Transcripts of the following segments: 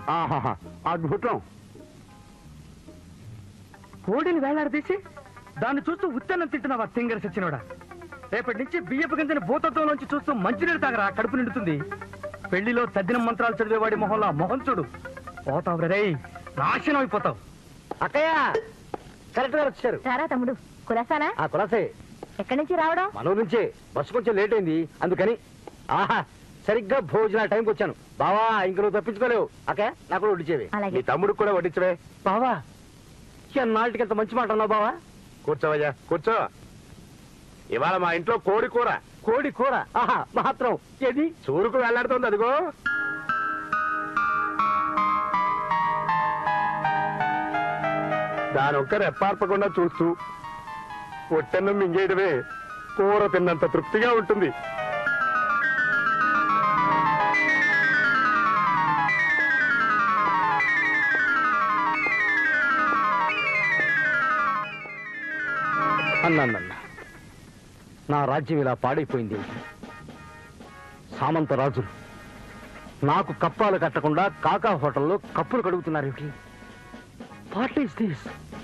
ఆహాహా అద్భుతం కోడిని వేలాడదీసి దాన్ని చూస్తూ ఉత్తన్నం తింటున్నావా తింగర సచ్చినోడా రేపటి నుంచి బియ్యపు గింజని భూతత్వంలోంచి చూస్తూ మంచినీళ్ళు తాగరా కడుపు నిండుతుంది పెళ్లిలో తద్దినం మంత్రాలు చదివేవాడి మొహంలో మొహం చూడు పోతావు రే నాశనం అయిపోతావు అక్కయ్య కరెక్ట్ గా వచ్చారు రారా తమ్ముడు కులాసానా ఆ కులాసే ఎక్కడి నుంచి రావడం మన ఊరు నుంచే బస్సు కొంచెం లేట్ అయింది అందుకని ఆహా సరిగ్గా భోజన టైంకి వచ్చాను బావా ఇంక నువ్వు తప్పించుకోలేవు అక్కయ్య నాకు కూడా వడ్డించేవి మీ అలాగే తమ్ముడు కూడా వడ్డించవే బావా ఎన్నాళ్ళకి ఎంత మంచి మాట అన్నావు బావా కూర్చోవయ్యా కూర్చో ఇవాళ మా ఇంట్లో కోడి కూర కోడి కూర ఆహా మాత్రం ఏది చూరుకు వెళ్లాడుతోంది అదిగో దాని ఒక్క రెప్పార్పకుండా చూస్తూ పొట్టెన్నం మింగేయడమే కూర తిన్నంత తృప్తిగా ఉంటుంది అన్నానన్న నా రాజ్యం ఇలా పాడైపోయింది సామంత రాజులు నాకు కప్పాలు కట్టకుండా కాకా హోటల్లో కప్పులు కడుగుతున్నారు వాట్ ఈస్ దిస్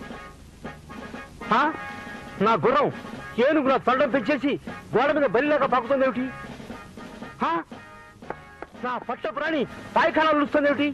నా గుర్రం ఏనుగు నా తొండం పెంచేసి గోడ మీద బలిలాగా పాకుతుంది ఏమిటి నా పట్ట ప్రాణి పాయఖానాలు వస్తుంది ఏమిటి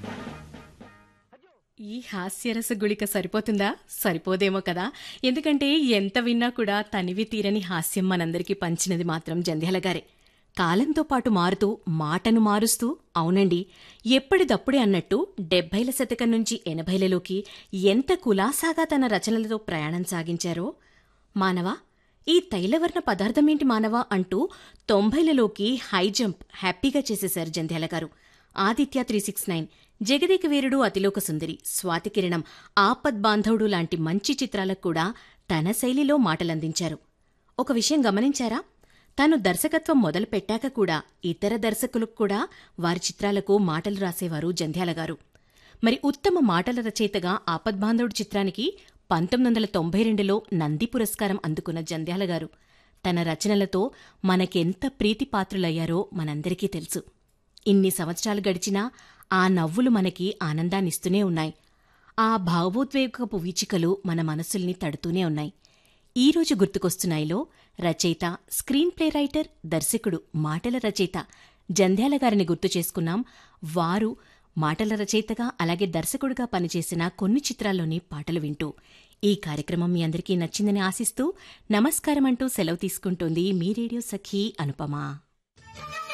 ఈ హాస్యరస గుళిక సరిపోతుందా సరిపోదేమో కదా ఎందుకంటే ఎంత విన్నా కూడా తనివి తీరని హాస్యం మనందరికీ పంచినది మాత్రం జంధ్యాల గారే కాలంతో పాటు మారుతూ మాటను మారుస్తూ అవునండి ఎప్పటిదప్పుడే అన్నట్టు డెబ్బైల శతకం నుంచి ఎనభైలలోకి ఎంత కులాసాగా తన రచనలతో ప్రయాణం సాగించారో మానవా ఈ తైలవర్ణ పదార్థమేంటి మానవా అంటూ తొంభైలలోకి హై జంప్ హ్యాపీగా చేసేశారు Jandhyala garu Aditya three six nine Jagadeka Veerudu Athiloka Sundari Swathi Kiranam Aapadbandhavudu లాంటి మంచి చిత్రాలకు కూడా తన శైలిలో మాటలందించారు ఒక విషయం గమనించారా తాను దర్శకత్వం మొదలు పెట్టాక కూడా ఇతర దర్శకులకు కూడా వారి చిత్రాలకు మాటలు రాసేవారు జంధ్యాల గారు మరి ఉత్తమ మాటల రచయితగా ఆపద్బాంధవుడు చిత్రానికి పంతొమ్మిది వందల తొంభై రెండులో నంది పురస్కారం అందుకున్న జంధ్యాల గారు తన రచనలతో మనకెంత ప్రీతిపాత్రులయ్యారో మనందరికీ తెలుసు ఇన్ని సంవత్సరాలు గడిచినా ఆ నవ్వులు మనకి ఆనందాన్నిస్తూనే ఉన్నాయి ఆ భావోద్వేగపు వీచికలు మన మనసుల్ని తడుతూనే ఉన్నాయి ఈ రోజు గుర్తుకొస్తున్నాయిలో రచయిత స్క్రీన్ ప్లే రైటర్ దర్శకుడు మాటల రచయిత జంధ్యాల గారిని గుర్తు చేసుకున్నాం వారు మాటల రచయితగా అలాగే దర్శకుడిగా పనిచేసిన కొన్ని చిత్రాల్లోని పాటలు వింటూ ఈ కార్యక్రమం మీ అందరికీ నచ్చిందని ఆశిస్తూ నమస్కారం అంటూ సెలవు తీసుకుంటోంది మీ రేడియో సఖీ అనుపమ